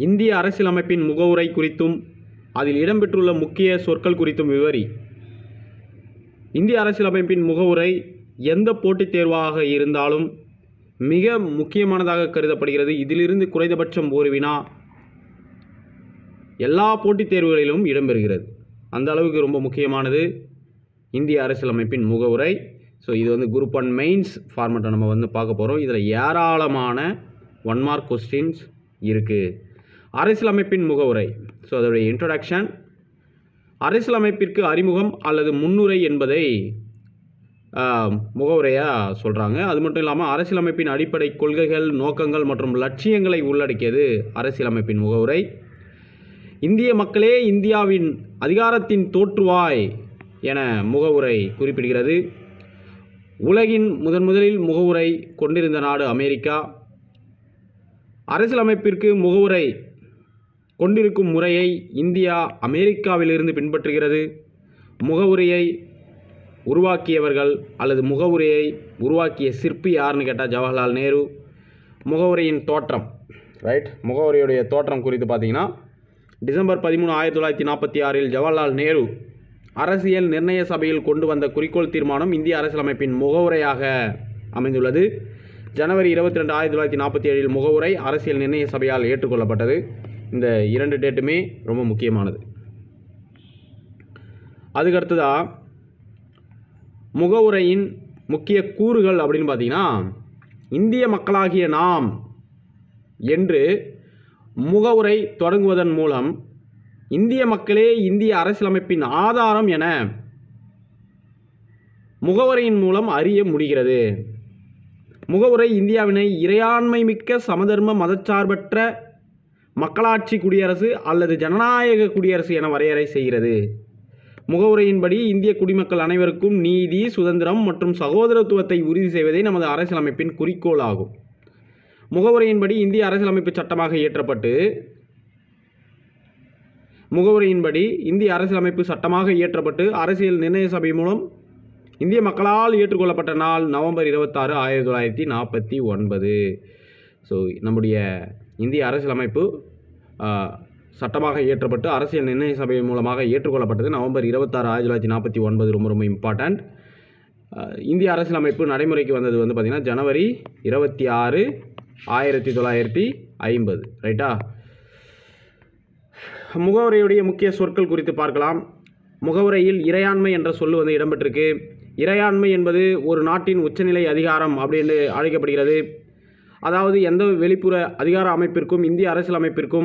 இந்திய அரசியலமைப்பின் முகவுரை குறித்தும் அதில் இடம்பெற்றுள்ள முக்கிய சொற்கள் குறித்தும் விவரி இந்திய அரசியலமைப்பின் முகவுரை எந்த போட்டித் தேர்வாக இருந்தாலும் மிக முக்கியமானதாக கருதப்படுகிறது இதிலிருந்து குறைந்தபட்சம் ஒரு வினா எல்லா போட்டித் தேர்வுகளிலும் இடம்பெறுகிறது அந்த அளவுக்கு ரொம்ப முக்கியமானது இந்திய அரசியலமைப்பின் முகவுரை ஸோ இது வந்து குரூப் ஒன் மெயின்ஸ் ஃபார்மெட்டை நம்ம வந்து பார்க்க போகிறோம் இதில் ஏராளமான ஒன் மார்க் கொஸ்டின்ஸ் இருக்குது அரசியலமைப்பின் முகவுரை ஸோ அதோடைய இன்ட்ரடக்ஷன் அரசியலமைப்பிற்கு அறிமுகம் அல்லது முன்னுரை என்பதை முகவுரையாக சொல்கிறாங்க அது மட்டும் இல்லாமல் அரசியலமைப்பின் அடிப்படை கொள்கைகள் நோக்கங்கள் மற்றும் லட்சியங்களை உள்ளடக்கியது அரசியலமைப்பின் முகவுரை இந்திய மக்களே இந்தியாவின் அதிகாரத்தின் தோற்றுவாய் என முகவுரை குறிப்பிடுகிறது உலகின் முதன் முதலில் முகவுரை கொண்டிருந்த நாடு அமெரிக்கா அரசியலமைப்பிற்கு முகவுரை கொண்டிருக்கும் முறையை இந்தியா அமெரிக்காவிலிருந்து பின்பற்றுகிறது முகவுரையை உருவாக்கியவர்கள் அல்லது முகவுரையை உருவாக்கிய சிற்பி யாருன்னு கேட்டால் ஜவஹர்லால் நேரு முகவுரையின் தோற்றம் ரைட் முகவுரையுடைய தோற்றம் குறித்து பார்த்தீங்கன்னா டிசம்பர் பதிமூணு ஆயிரத்தி தொள்ளாயிரத்தி நாற்பத்தி ஆறில் ஜவஹர்லால் நேரு அரசியல் நிர்ணய சபையில் கொண்டு வந்த குறிக்கோள் தீர்மானம் இந்திய அரசியலமைப்பின் முகவுரையாக அமைந்துள்ளது ஜனவரி இருபத்தி ரெண்டு ஆயிரத்தி தொள்ளாயிரத்தி நாற்பத்தி ஏழில் முகவுரை அரசியல் நிர்ணய சபையால் ஏற்றுக்கொள்ளப்பட்டது இந்த இரண்டு டேட்டுமே ரொம்ப முக்கியமானது அதுக்கடுத்ததாக முகவுரையின் முக்கிய கூறுகள் அப்படின்னு பார்த்தீங்கன்னா இந்திய மக்களாகிய நாம் என்று முகவுரை தொடங்குவதன் மூலம் இந்திய மக்களே இந்திய அரசியலமைப்பின் ஆதாரம் என முகவுரையின் மூலம் அறிய முடிகிறது முகவுரை இந்தியாவினை இறையாண்மை மிக்க சமதர்ம மதச்சார்பற்ற மக்களாட்சி குடியரசு அல்லது ஜனநாயக குடியரசு என வரையறை செய்கிறது முகவுரையின்படி இந்திய குடிமக்கள் அனைவருக்கும் நீதி சுதந்திரம் மற்றும் சகோதரத்துவத்தை உறுதி செய்வதே நமது அரசியலமைப்பின் குறிக்கோள் ஆகும் முகவுரையின்படி இந்திய அரசியலமைப்பு சட்டமாக இயற்றப்பட்டு முகவுரையின்படி இந்திய அரசியலமைப்பு சட்டமாக இயற்றப்பட்டு அரசியல் நிர்ணய சபை மூலம் இந்திய மக்களால் ஏற்றுக்கொள்ளப்பட்ட நாள் நவம்பர் இருபத்தாறு ஆயிரத்தி தொள்ளாயிரத்தி நாற்பத்தி ஒன்பது ஸோ நம்முடைய இந்திய அரசியலமைப்பு சட்டமாக இயற்றப்பட்டு அரசியல் நிர்ணய சபை மூலமாக ஏற்றுக்கொள்ளப்பட்டது நவம்பர் இருபத்தாறு ஆயிரத்தி தொள்ளாயிரத்தி நாற்பத்தி ஒன்பது ரொம்ப ரொம்ப இம்பார்ட்டண்ட் இந்திய அரசியலமைப்பு நடைமுறைக்கு வந்தது வந்து பார்த்திங்கன்னா ஜனவரி இருபத்தி ஆறு ஆயிரத்தி தொள்ளாயிரத்தி ஐம்பது ரைட்டா முகவுரையுடைய முக்கிய சொற்கள் குறித்து பார்க்கலாம் முகவுரையில் இறையாண்மை என்ற சொல் வந்து இடம்பெற்றிருக்கு இறையாண்மை என்பது ஒரு நாட்டின் உச்சநிலை அதிகாரம் அப்படின்னு அழைக்கப்படுகிறது அதாவது எந்த வெளிப்புற அதிகார அமைப்பிற்கும் இந்திய அரசியலமைப்பிற்கும்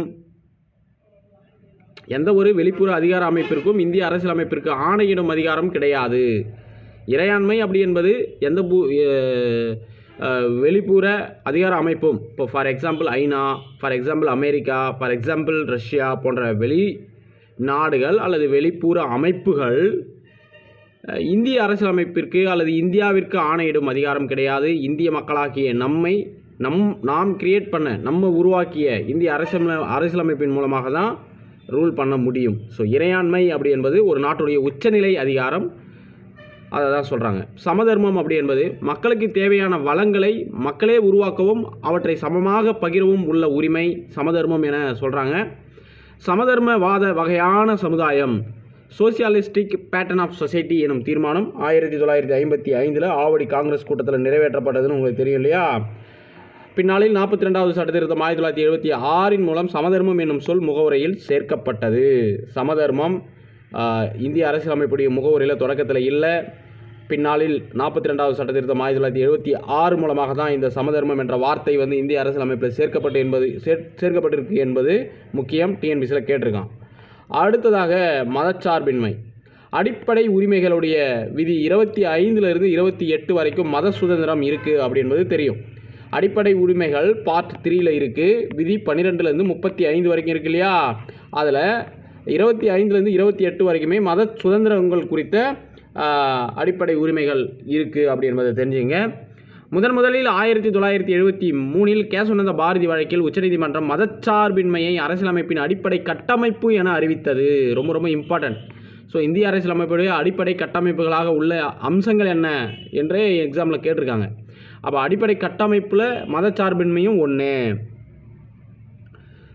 எந்த ஒரு வெளிப்புற அதிகார அமைப்பிற்கும் இந்திய அரசியலமைப்பிற்கு ஆணையிடும் அதிகாரம் கிடையாது இறையாண்மை அப்படி என்பது எந்த பூ வெளிப்புற அதிகார அமைப்பும் இப்போ ஃபார் எக்ஸாம்பிள் ஐநா for example America for example Russia போன்ற வெளி நாடுகள் அல்லது வெளிப்புற அமைப்புகள் இந்திய அரசியலமைப்பிற்கு அல்லது இந்தியாவிற்கு ஆணையிடும் அதிகாரம் கிடையாது இந்திய மக்களாகிய நம்மை நம் நாம் கிரியேட் பண்ண நம்ம உருவாக்கிய இந்திய அரசியல் அரசியலமைப்பின் மூலமாக தான் ரூல் பண்ண முடியும் ஸோ இறையாண்மை அப்படி என்பது ஒரு நாட்டுடைய உச்சநிலை அதிகாரம் அதை தான் சொல்கிறாங்க சமதர்மம் அப்படி என்பது மக்களுக்கு தேவையான வளங்களை மக்களே உருவாக்கவும் அவற்றை சமமாக பகிரவும் உள்ள உரிமை சமதர்மம் என சொல்கிறாங்க சமதர்மவாத வகையான சமுதாயம் சோசியாலிஸ்டிக் பேட்டர்ன் ஆஃப் சொசைட்டி எனும் தீர்மானம் ஆயிரத்தி தொள்ளாயிரத்தி ஐம்பத்தி ஐந்தில் ஆவடி காங்கிரஸ் கூட்டத்தில் நிறைவேற்றப்பட்டதுன்னு உங்களுக்கு தெரியும் இல்லையா பின்னாளில் நாற்பத்தி ரெண்டாவது சட்டத்திருத்தம் ஆயிரத்தி தொள்ளாயிரத்தி எழுபத்தி ஆறின் மூலம் சமதர்மம் என்னும் சொல் முகவுரையில் சேர்க்கப்பட்டது சமதர்மம் இந்திய அரசியலமைப்புடைய முகவுரையில் தொடக்கத்தில் இல்லை பின்னாளில் நாற்பத்தி ரெண்டாவது சட்டத்திருத்தம் ஆயிரத்தி தொள்ளாயிரத்தி எழுபத்தி ஆறு மூலமாக தான் இந்த சமதர்மம் என்ற வார்த்தை வந்து இந்திய அரசியலமைப்பில் சேர்க்கப்பட்டு என்பது சேர் சேர்க்கப்பட்டிருக்கு என்பது முக்கியம் டிஎன்பிசியில் கேட்டிருக்கான் அடுத்ததாக மதச்சார்பின்மை அடிப்படை உரிமைகளுடைய விதி இருபத்தி ஐந்துலேருந்து இருபத்தி எட்டு வரைக்கும் மத சுதந்திரம் இருக்குது அப்படி என்பது தெரியும் அடிப்படை உரிமைகள் பார்ட் த்ரீயில் இருக்குது விதி பன்னிரெண்டுலேருந்து முப்பத்தி ஐந்து வரைக்கும் இருக்கு இல்லையா அதில் இருபத்தி ஐந்துலேருந்து இருபத்தி எட்டு வரைக்குமே மத சுதந்திரங்கள் குறித்த அடிப்படை உரிமைகள் இருக்குது அப்படி என்பதை தெரிஞ்சுங்க முதன் முதலில் ஆயிரத்தி தொள்ளாயிரத்தி எழுபத்தி மூணில் கேசவனந்த பாரதி வழக்கில் உச்சநீதிமன்றம் மதச்சார்பின்மையை அரசியலமைப்பின் அடிப்படை கட்டமைப்பு என அறிவித்தது ரொம்ப ரொம்ப இம்பார்ட்டன்ட் ஸோ இந்திய அரசியலமைப்புடைய அடிப்படை கட்டமைப்புகளாக உள்ள அம்சங்கள் என்ன என்றே எக்ஸாமில் கேட்டிருக்காங்க அப்போ அடிப்படை கட்டமைப்பில் மதச்சார்பின்மையும் ஒன்று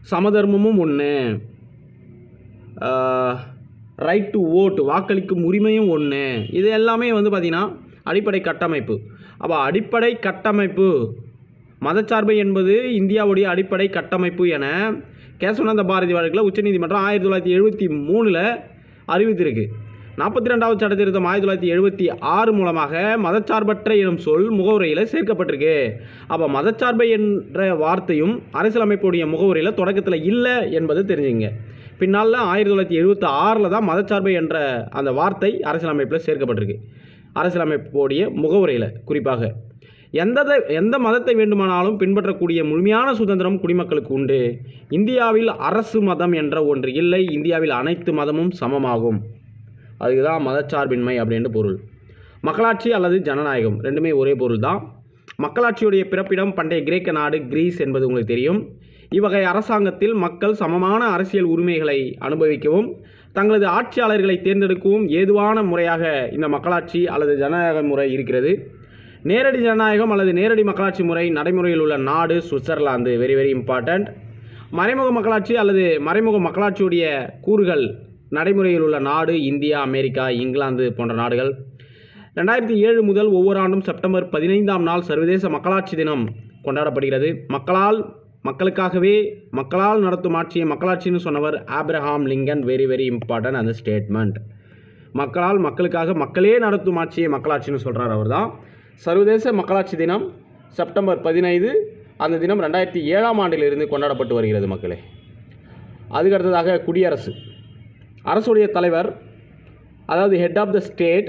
சமதர்மமும் ஒன்று ரைட் டு ஓட் வாக்களிக்கும் உரிமையும் ஒன்று இது எல்லாமே வந்து பார்த்திங்கன்னா அடிப்படை கட்டமைப்பு அப்போ அடிப்படை கட்டமைப்பு மதச்சார்பு என்பது இந்தியாவுடைய அடிப்படை கட்டமைப்பு என கேசவனந்த பாரதி வழக்கில் உச்சநீதிமன்றம் ஆயிரத்தி தொள்ளாயிரத்தி எழுபத்தி மூணில் அறிவித்திருக்கு நாற்பத்தி ரெண்டாவது சட்ட திருத்தம் ஆயிரத்தி தொள்ளாயிரத்தி எழுபத்தி ஆறு மூலமாக மதச்சார்பற்ற எனும் சொல் முகவுரையில் சேர்க்கப்பட்டிருக்கு அப்போ மதச்சார்பை என்ற வார்த்தையும் அரசியலமைப்புடைய முகவுரையில் தொடக்கத்தில் இல்லை என்பது தெரிஞ்சுங்க பின்னால் ஆயிரத்தி தொள்ளாயிரத்தி எழுபத்தி ஆறில் தான் மதச்சார்பை என்ற அந்த வார்த்தை அரசியலமைப்பில் சேர்க்கப்பட்டிருக்கு அரசியலமைப்புடைய முகவுரையில் குறிப்பாக எந்த எந்த மதத்தை வேண்டுமானாலும் பின்பற்றக்கூடிய முழுமையான சுதந்திரம் குடிமக்களுக்கு உண்டு இந்தியாவில் அரசு மதம் என்ற ஒன்று இல்லை இந்தியாவில் அனைத்து மதமும் சமமாகும் அதுக்கு தான் மதச்சார்பின்மை அப்படின்ட்டு பொருள் மக்களாட்சி அல்லது ஜனநாயகம் ரெண்டுமே ஒரே பொருள் தான் மக்களாட்சியுடைய பிறப்பிடம் பண்டைய கிரேக்க நாடு கிரீஸ் என்பது உங்களுக்கு தெரியும் இவ்வகை அரசாங்கத்தில் மக்கள் சமமான அரசியல் உரிமைகளை அனுபவிக்கவும் தங்களது ஆட்சியாளர்களை தேர்ந்தெடுக்கவும் ஏதுவான முறையாக இந்த மக்களாட்சி அல்லது ஜனநாயக முறை இருக்கிறது நேரடி ஜனநாயகம் அல்லது நேரடி மக்களாட்சி முறை நடைமுறையில் உள்ள நாடு சுவிட்சர்லாந்து வெரி வெரி இம்பார்ட்டண்ட் மறைமுக மக்களாட்சி அல்லது மறைமுக மக்களாட்சியுடைய கூறுகள் நடைமுறையில் உள்ள நாடு இந்தியா அமெரிக்கா இங்கிலாந்து போன்ற நாடுகள் ரெண்டாயிரத்தி ஏழு முதல் ஒவ்வொரு ஆண்டும் செப்டம்பர் பதினைந்தாம் நாள் சர்வதேச மக்களாட்சி தினம் கொண்டாடப்படுகிறது மக்களால் மக்களுக்காகவே மக்களால் நடத்தும் ஆட்சியை மக்களாட்சின்னு சொன்னவர் Abraham Lincoln very very important அந்த ஸ்டேட்மெண்ட் மக்களால் மக்களுக்காக மக்களே நடத்தும் ஆட்சியை மக்களாட்சின்னு சொல்கிறார் அவர் தான் சர்வதேச மக்களாட்சி தினம் செப்டம்பர் பதினைந்து அந்த தினம் ரெண்டாயிரத்தி ஏழாம் ஆண்டிலிருந்து கொண்டாடப்பட்டு வருகிறது மக்களே அதுக்கு அடுத்ததாக குடியரசு அரசுடைய தலைவர் அதாவது ஹெட் ஆஃப் த ஸ்டேட்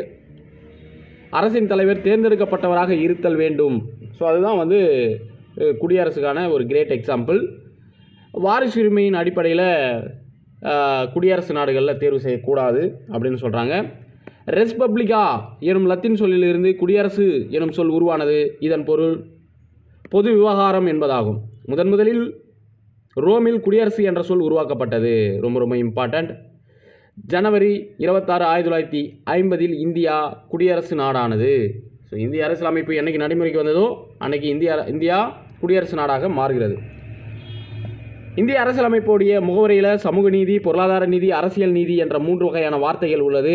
அரசின் தலைவர் தேர்ந்தெடுக்கப்பட்டவராக இருத்தல் வேண்டும் ஸோ அதுதான் வந்து அஹ், குடியரசுக்கான ஒரு கிரேட் எக்ஸாம்பிள் வாரிசு உரிமையின் அடிப்படையில் அஹ், குடியரசு நாடுகளில் தேர்வு செய்யக்கூடாது அப்படின்னு சொல்கிறாங்க ரெஸ்பப்ளிகா எனும் லத்தீன் சொல்லிலிருந்து குடியரசு எனும் சொல் உருவானது இதன் பொருள் பொது விவகாரம் என்பதாகும் முதன் முதலில் ரோமில் குடியரசு என்ற சொல் உருவாக்கப்பட்டது ரொம்ப ரொம்ப இம்பார்ட்டண்ட் ஜனவரி இருபத்தாறு ஆயிரத்தி தொள்ளாயிரத்தி ஐம்பதில் இந்தியா குடியரசு நாடானது ஸோ இந்திய அரசியலமைப்பு என்னைக்கு நடைமுறைக்கு வந்ததோ அன்னைக்கு இந்தியா இந்தியா குடியரசு நாடாக மாறுகிறது இந்திய அரசியலமைப்புடைய முகவரியில் சமூக நீதி பொருளாதார நீதி அரசியல் நீதி என்ற மூன்று வகையான வார்த்தைகள் உள்ளது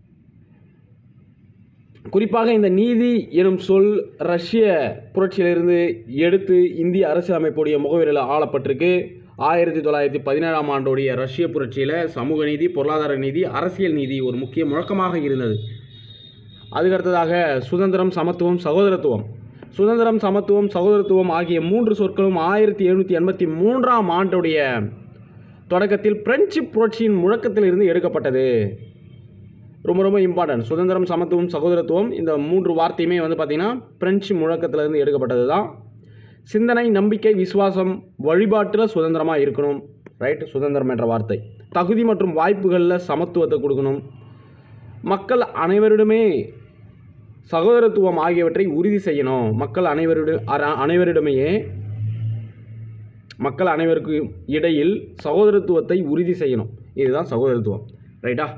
குறிப்பாக இந்த நீதி எனும் சொல் ரஷ்ய புரட்சியிலிருந்து எடுத்து இந்திய அரசியலமைப்புடைய முகவரியில் ஆளப்பட்டிருக்கு ஆயிரத்தி தொள்ளாயிரத்தி பதினேழாம் ஆண்டுடைய ரஷ்ய புரட்சியில் சமூக நீதி பொருளாதார நீதி அரசியல் நீதி ஒரு முக்கிய முழக்கமாக இருந்தது அதுக்கடுத்ததாக சுதந்திரம் சமத்துவம் சகோதரத்துவம் சுதந்திரம் சமத்துவம் சகோதரத்துவம் ஆகிய மூன்று சொற்களும் ஆயிரத்தி எழுநூற்றி எண்பத்தி மூன்றாம் ஆண்டுடைய தொடக்கத்தில் பிரெஞ்சு புரட்சியின் முழக்கத்திலிருந்து எடுக்கப்பட்டது ரொம்ப ரொம்ப இம்பார்ட்டன்ட் சுதந்திரம் சமத்துவம் சகோதரத்துவம் இந்த மூன்று வார்த்தையுமே வந்து பார்த்திங்கன்னா பிரெஞ்சு முழக்கத்திலிருந்து எடுக்கப்பட்டது தான் சிந்தனை நம்பிக்கை விசுவாசம் வழிபாட்டில் சுதந்திரமாக இருக்கணும் ரைட் சுதந்திரம் என்ற வார்த்தை தகுதி மற்றும் வாய்ப்புகளில் சமத்துவத்தை கொடுக்கணும் மக்கள் அனைவரிடமே சகோதரத்துவம் ஆகியவற்றை உறுதி செய்யணும் மக்கள் அனைவரிட அர- அனைவரிடமையே மக்கள் அனைவருக்கும் இடையில் சகோதரத்துவத்தை உறுதி செய்யணும் இதுதான் சகோதரத்துவம் ரைட்டா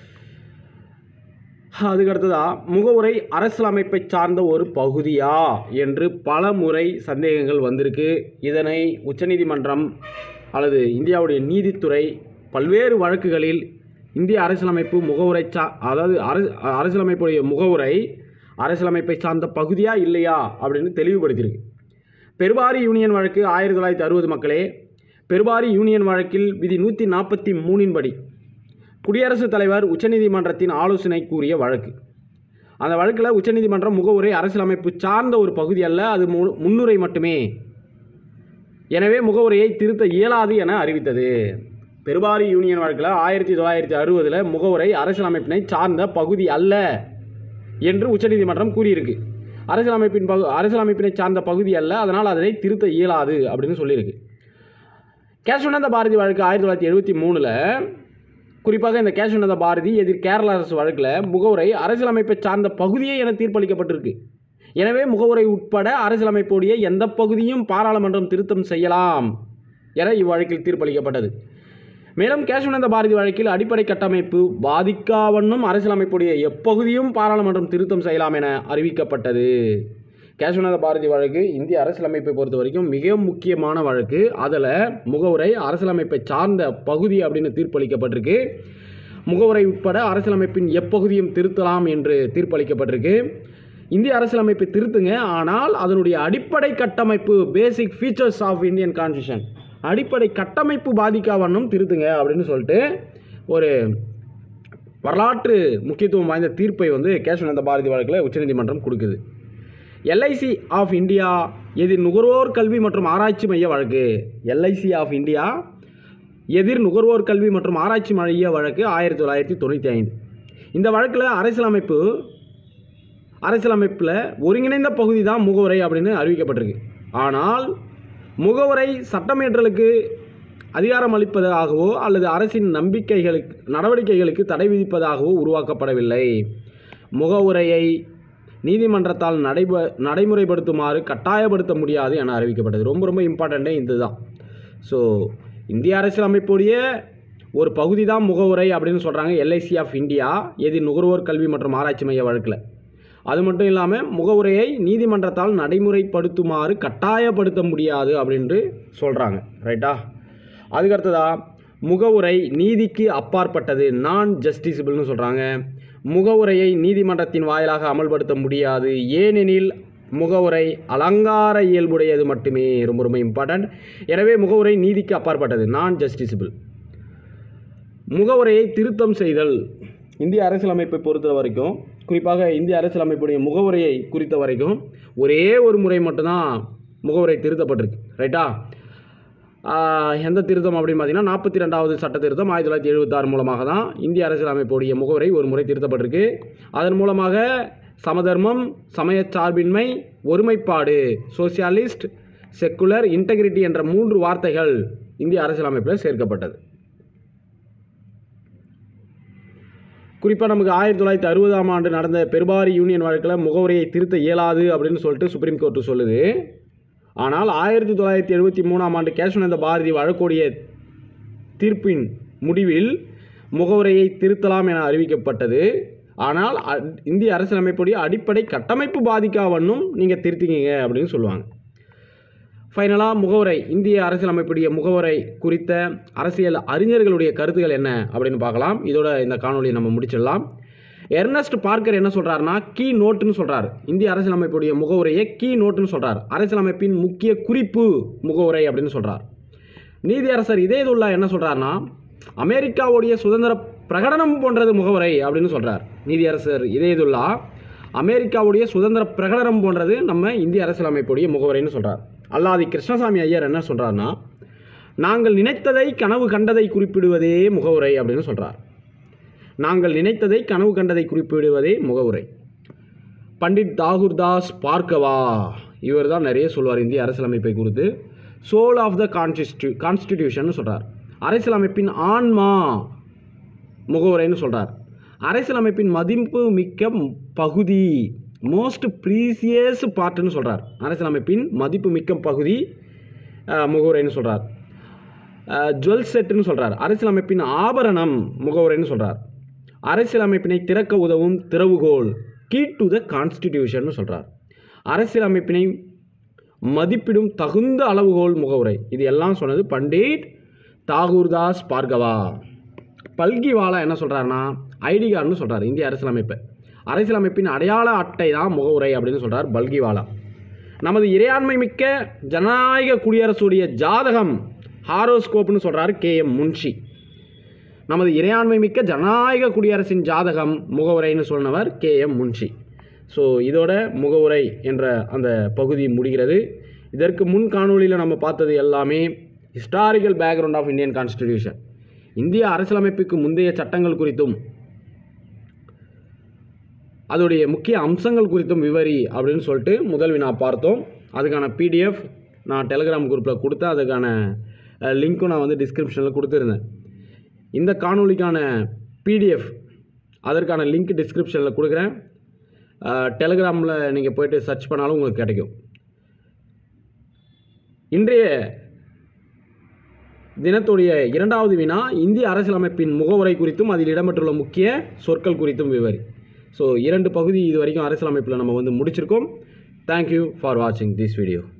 அதுக்கு அடுத்ததா முகவுரை அரசியலமைப்பை சார்ந்த ஒரு பகுதியா என்று பல முறை சந்தேகங்கள் வந்திருக்கு இதனை உச்சநீதிமன்றம் அல்லது இந்தியாவுடைய நீதித்துறை பல்வேறு வழக்குகளில் இந்திய அரசியலமைப்பு முகவுரை சா அதாவது அரசு அரசியலமைப்புடைய முகவுரை அரசியலமைப்பை சார்ந்த பகுதியா இல்லையா அப்படின்னு தெளிவுபடுத்தியிருக்கு பெருவாரி யூனியன் வழக்கு ஆயிரத்தி தொள்ளாயிரத்தி அறுபது மக்களே பெருவாரி யூனியன் வழக்கில் விதி நூற்றி நாற்பத்தி மூணின் படி குடியரசுத் தலைவர் உச்சநீதிமன்றத்தின் ஆலோசனை கூறிய வழக்கு அந்த வழக்கில் உச்சநீதிமன்றம் முகவுரை அரசியலமைப்பு சார்ந்த ஒரு பகுதி அல்ல அது மு- முன்னுரை மட்டுமே எனவே முகவுரையை திருத்த இயலாது என அறிவித்தது பெருவாரி யூனியன் வழக்கில் ஆயிரத்தி தொள்ளாயிரத்தி அறுபதில் முகவுரை அரசியலமைப்பினை சார்ந்த பகுதி அல்ல என்று உச்சநீதிமன்றம் கூறியிருக்கு அரசியலமைப்பின் பகு அரசியலமைப்பினை சார்ந்த பகுதி அல்ல அதனால் அதனை திருத்த இயலாது அப்படின்னு சொல்லியிருக்கு கேசவனந்த பாரதி வழக்கு ஆயிரத்தி தொள்ளாயிரத்தி எழுபத்தி மூணில் குறிப்பாக இந்த கேசவனந்த பாரதி எதிர் கேரள அரசு வழக்கில் முகவுரை அரசியலமைப்பை சார்ந்த பகுதியே என தீர்ப்பளிக்கப்பட்டிருக்கு எனவே முகவுரை உட்பட அரசியலமைப்புடைய எந்த பகுதியும் பாராளுமன்றம் திருத்தம் செய்யலாம் என இவ்வழக்கில் தீர்ப்பளிக்கப்பட்டது மேலும் கேசவனந்த பாரதி வழக்கில் அடிப்படை கட்டமைப்பு பாதிக்காவண்ணும் அரசியலமைப்புடைய எப்பகுதியும் பாராளுமன்றம் திருத்தம் செய்யலாம் என அறிவிக்கப்பட்டது கேசவநாத பாரதி வழக்கு இந்திய அரசியலமைப்பை பொறுத்த வரைக்கும் மிக முக்கியமான வழக்கு அதில் முகவுரை அரசியலமைப்பை சார்ந்த பகுதி அப்படின்னு தீர்ப்பளிக்கப்பட்டிருக்கு முகவுரை உட்பட அரசியலமைப்பின் எப்பகுதியும் திருத்தலாம் என்று தீர்ப்பளிக்கப்பட்டிருக்கு இந்திய அரசியலமைப்பை திருத்துங்க ஆனால் அதனுடைய அடிப்படை கட்டமைப்பு basic features of Indian constitution அடிப்படை கட்டமைப்பு பாதிக்கா வண்ணம் திருத்துங்க அப்படின்னு சொல்லிட்டு ஒரு வரலாற்று முக்கியத்துவம் வாய்ந்த தீர்ப்பை வந்து கேசவநந்த பாரதி வழக்கில் உச்சநீதிமன்றம் கொடுக்குது எல்ஐசி ஆஃப் இந்தியா எதிர் நுகர்வோர் கல்வி மற்றும் ஆராய்ச்சி மைய வழக்கு எல்ஐசி ஆஃப் இந்தியா எதிர் நுகர்வோர் கல்வி மற்றும் ஆராய்ச்சி மைய வழக்கு ஆயிரத்தி தொள்ளாயிரத்தி தொண்ணூற்றி ஐந்து இந்த வழக்கில் அரசியலமைப்பு அரசியலமைப்பில் ஒருங்கிணைந்த பகுதி தான் முகவுரை அப்படின்னு அறிவிக்கப்பட்டிருக்கு ஆனால் முகவுரை சட்டமேற்றலுக்கு அதிகாரம் அளிப்பதாகவோ அல்லது அரசின் நம்பிக்கைகளுக்கு நடவடிக்கைகளுக்கு தடை விதிப்பதாகவோ உருவாக்கப்படவில்லை முகவுரையை நீதிமன்றத்தால் நடைப நடைமுறைப்படுத்துமாறு கட்டாயப்படுத்த முடியாது என அறிவிக்கப்பட்டது ரொம்ப ரொம்ப இம்பார்ட்டண்ட்டே இதுதான் ஸோ இந்திய அரசியலமைப்புடைய ஒரு பகுதி தான் முகவுரை அப்படின்னு சொல்கிறாங்க எல்ஐசி ஆஃப் இந்தியா எது நுகர்வோர் கல்வி மற்றும் ஆராய்ச்சி மைய வழக்கில் அது மட்டும் இல்லாமல் முகவுரையை நீதிமன்றத்தால் நடைமுறைப்படுத்துமாறு கட்டாயப்படுத்த முடியாது அப்படின்ட்டு சொல்கிறாங்க ரைட்டா அதுக்கடுத்ததா முகவுரை நீதிக்கு அப்பாற்பட்டது நான் ஜஸ்டிசபிள்னு சொல்கிறாங்க முகவுரையை நீதிமன்றத்தின் வாயிலாக அமல்படுத்த முடியாது ஏனெனில் முகவுரை அலங்கார இயல்புடையது மட்டுமே ரொம்ப ரொம்ப இம்பார்ட்டண்ட் எனவே முகவுரை நீதிக்கு அப்பாற்பட்டது நான் ஜஸ்டிசபிள் முகவுரையை திருத்தம் செய்தல் இந்திய அரசியலமைப்பை பொறுத்த வரைக்கும் குறிப்பாக இந்திய அரசியலமைப்புடைய முகவுரையை குறித்த வரைக்கும் ஒரே ஒரு முறை மட்டும்தான் முகவுரை திருத்தப்பட்டிருக்கு ரைட்டா ஆஹ் எந்த திருத்தம் அப்படின்னு பார்த்தீங்கன்னா நாற்பத்தி ரெண்டாவது சட்ட திருத்தம் ஆயிரத்தி தொள்ளாயிரத்தி எழுபத்தாறு மூலமாக தான் இந்திய அரசியலமைப்புடைய முகவரை ஒரு முறை திருத்தப்பட்டிருக்கு அதன் மூலமாக சமதர்மம் சமயச்சார்பின்மை ஒருமைப்பாடு சோசியாலிஸ்ட் செக்குலர் இன்டெகிரிட்டி என்ற மூன்று வார்த்தைகள் இந்திய அரசியலமைப்பில் சேர்க்கப்பட்டது குறிப்பாக நமக்கு ஆயிரத்தி தொள்ளாயிரத்தி அறுபதாம் ஆண்டு நடந்த பெருபாரி யூனியன் வழக்கில் முகவரியை திருத்த இயலாது அப்படின்னு சொல்லிட்டு சுப்ரீம் கோர்ட்டு சொல்லுது ஆனால் ஆயிரத்தி தொள்ளாயிரத்தி எழுபத்தி மூணாம் ஆண்டு கேசவநந்த பாரதி வழக்குடைய தீர்ப்பின் முடிவில் முகவரையை திருத்தலாம் என அறிவிக்கப்பட்டது ஆனால் அ- இந்திய அரசியலமைப்புடைய அடிப்படை கட்டமைப்பு பாதிக்காவண்ணும் நீங்கள் திருத்திங்க அப்படின்னு சொல்லுவாங்க ஃபைனலாக முகவரை இந்திய அரசியலமைப்புடைய முகவரை குறித்த அரசியல் அறிஞர்களுடைய கருத்துக்கள் என்ன அப்படின்னு பார்க்கலாம் இதோட இந்த காணொலியை நம்ம முடிச்சிடலாம் எர்னஸ்ட் பார்க்கர் என்ன சொல்கிறாருன்னா கீ நோட்டுன்னு சொல்கிறார் இந்திய அரசியலமைப்புடைய முகவுரையை கீ நோட்டுன்னு சொல்கிறார் அரசியலமைப்பின் முக்கிய குறிப்பு முகவுரை அப்படின்னு சொல்கிறார் நீதியரசர் இதேதுல்லா என்ன சொல்கிறாருன்னா அமெரிக்காவுடைய சுதந்திர பிரகடனம் போன்றது முகவரை அப்படின்னு சொல்கிறார் நீதியரசர் இதேதுல்லா அமெரிக்காவுடைய சுதந்திர பிரகடனம் போன்றது நம்ம இந்திய அரசியலமைப்புடைய முகவரைன்னு சொல்கிறார் அல்லாதி கிருஷ்ணசாமி ஐயர் என்ன சொல்கிறாருன்னா நாங்கள் நினைத்ததை கனவு கண்டதை குறிப்பிடுவதே முகவுரை அப்படின்னு சொல்கிறார் நாங்கள் நினைத்ததை கனவு கண்டதை குறிப்பிடுவதே முகவுரை பண்டிட் தாகூர்தாஸ் பார்க்கவா இவர் தான் நிறைய சொல்வார் இந்திய அரசியலமைப்பை குறித்து soul of the constitution constitution சொல்கிறார் அரசியலமைப்பின் ஆன்மா முகவுரைன்னு சொல்கிறார் அரசியலமைப்பின் மதிப்பு மிக்க ம்- பகுதி மோஸ்ட் ப்ரீசியஸ் பார்ட்டுன்னு சொல்கிறார் அரசியலமைப்பின் மதிப்பு மிக்க பகுதி அஹ், முகவுரைன்னு சொல்கிறார் ஜுவல் செட்டுன்னு சொல்கிறார் அரசியலமைப்பின் ஆபரணம் முகவுரைன்னு சொல்கிறார் அரசியலமைப்பினை திறக்க உதவும் திறவுகோல் கீ டு த கான்ஸ்டிடியூஷன் சொல்கிறார் அரசியலமைப்பினை மதிப்பிடும் தகுந்த அளவுகோல் முகவுரை இது எல்லாம் சொன்னது பண்டிட் தாகூர்தாஸ் பார்கவா பல்கிவாலா என்ன சொல்கிறாருன்னா ஐடி கார்டுன்னு சொல்கிறார் இந்திய அரசியலமைப்பை அரசியலமைப்பின் அடையாள அட்டை தான் முகவுரை அப்படின்னு சொல்கிறார் பல்கிவாலா நமது இறையாண்மை மிக்க ஜனநாயக குடியரசுடைய ஜாதகம் ஹாரோஸ்கோப்னு சொல்கிறார் கே எம் முன்ஷி நமது இறையாண்மை மிக்க ஜனநாயக குடியரசின் ஜாதகம் முகவுரைன்னு சொன்னவர் கே எம் முன்ஷி ஸோ இதோட முகவுரை என்ற அந்த பகுதி முடிகிறது இதற்கு முன் காணொளியில் நம்ம பார்த்தது எல்லாமே historical background of Indian constitution இந்திய அரசியலமைப்புக்கு முந்தைய சட்டங்கள் குறித்தும் அதோடைய முக்கிய அம்சங்கள் குறித்தும் விவரி அப்படின்னு சொல்லிட்டு முதல் வினா பார்த்தோம் அதுக்கான பிடிஎஃப் நான் டெலிகிராம் குரூப்பில் கொடுத்தேன் அதுக்கான லிங்க்கும் நான் வந்து டிஸ்கிரிப்ஷனில் கொடுத்துருந்தேன் இந்த காணொளிக்கான பிடிஎஃப் அதற்கான லிங்க் டிஸ்கிரிப்ஷனில் கொடுக்குறேன் டெலிகிராமில் நீங்கள் போயிட்டு சர்ச் பண்ணாலும் உங்களுக்கு கிடைக்கும் இன்றைய தினத்துடைய இரண்டாவது வினா இந்திய அரசியலமைப்பின் முகவுரை குறித்தும் அதில் இடம்பெற்றுள்ள முக்கிய சொற்கள் குறித்தும் விவரி ஸோ இரண்டு பகுதி இது வரைக்கும் அரசியலமைப்பில் நம்ம வந்து முடிச்சிருக்கோம் தேங்க்யூ ஃபார் வாட்சிங் திஸ் வீடியோ